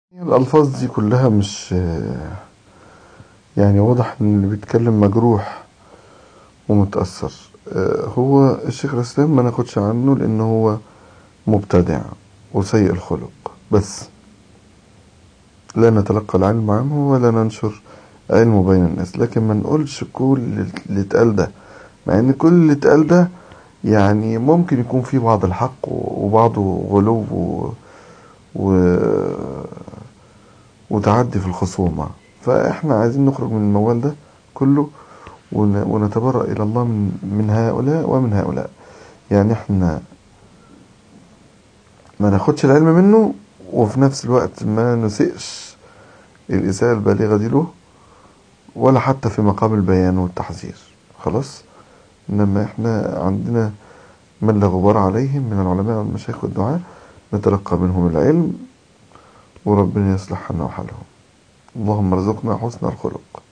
الألفاظ دي كلها مش يعني واضح إن اللي بيتكلم مجروح ومتأثر هو الشيخ الإسلام ما ناخدش عنه لأنه هو مبتدع وسيء الخلق بس لا نتلقى العلم عنه ولا ننشر علمه بين الناس لكن ما نقولش كل اللي اتقال ده مع ان كل اللي اتقال ده يعني ممكن يكون فيه بعض الحق وبعضه غلو و... و... وتعدي في الخصومة فاحنا عايزين نخرج من الموال ده كله ون... ونتبرأ إلى الله من... من هؤلاء ومن هؤلاء يعني احنا ما ناخدش العلم منه وفي نفس الوقت ما نسئش الإساءة البالغة دي له ولا حتى في مقام البيان والتحذير خلاص إنما إحنا عندنا من لا غبار عليهم من العلماء والمشايخ والدعاء نتلقى منهم العلم وربنا يصلح حالنا وحالهم اللهم ارزقنا حسن الخلق